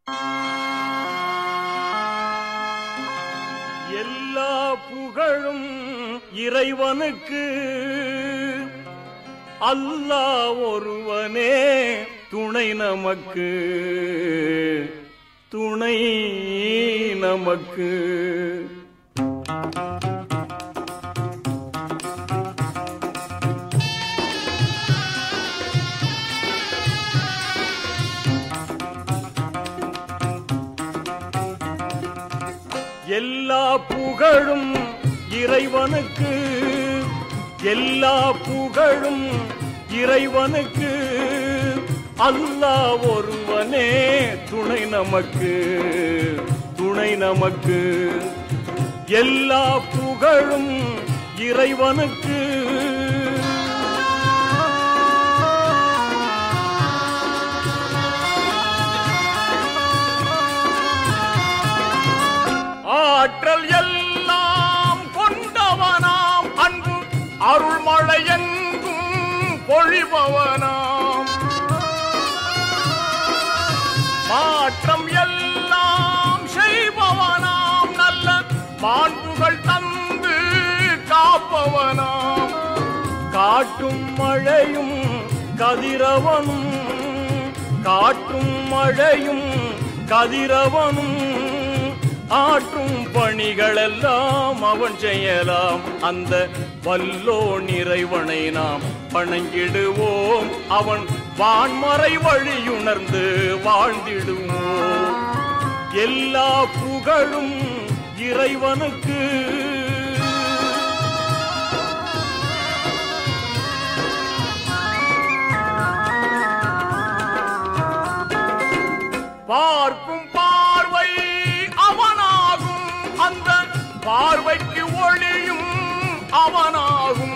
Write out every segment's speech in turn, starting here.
எல்லா புகழும் இறைவனுக்கு அல்லாஹ் ஒருவனே துணை நமக்கு துணை நமக்கு எல்லா புகழும் இறைவனுக்கு எல்லா புகழும் இறைவனுக்கு அல்லாஹ் ஒருவனே துணை நமக்கு துணை நமக்கு எல்லா புகழும் இறைவனுக்கு ஆற்றல் எல்லாம் கொண்டவனாம் அன்பு அருள்மழை எங்கும் பொழிபவனாம் மாற்றம் எல்லாம் செய்பவனாம் நல்ல மாண்புகள் தந்து காப்பவனாம் காட்டும் மழையும் கதிரவனும் காட்டும் மழையும் கதிரவனும் ஆற்றும் பணிகளெல்லாம் அவன் செய்யலாம் அந்த வல்லோ நிறைவனை நாம் வணங்கிடுவோம் அவன் வான்மறை வழியுணர்ந்து வாழ்ந்திடுவோம் எல்லா புகழும் இறைவனுக்கு பார்க்கும் பார்வை அவனாகும் அந்த பார்வைக்கு ஒளியும் அவனாகும்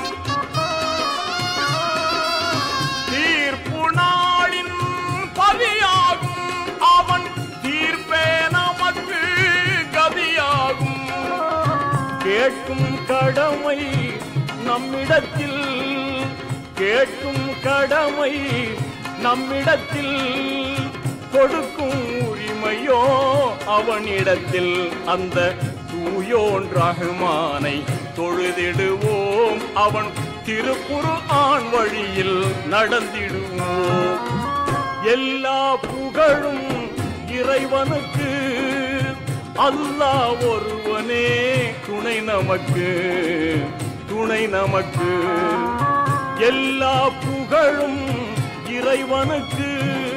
தீர்ப்பு நாளின் பதியாகும் அவன் தீர்ப்பே நமக்கு கதியாகும் கேட்கும் கடமை நம்மிடத்தில் கேட்கும் கடமை நம்மிடத்தில் கொடுக்கும் உரிமையோ அவனிடத்தில் அந்த தூயோன் ரஹ்மானை தொழுதிடுவோம் அவன் திருப்புரு ஆண் வழியில் நடந்திடுவோம் எல்லா புகழும் இறைவனுக்கு அல்லாஹ் ஒருவனே துணை நமக்கு துணை நமக்கு எல்லா புகழும் இறைவனுக்கு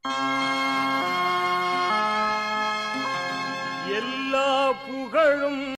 எல்லா புகழும்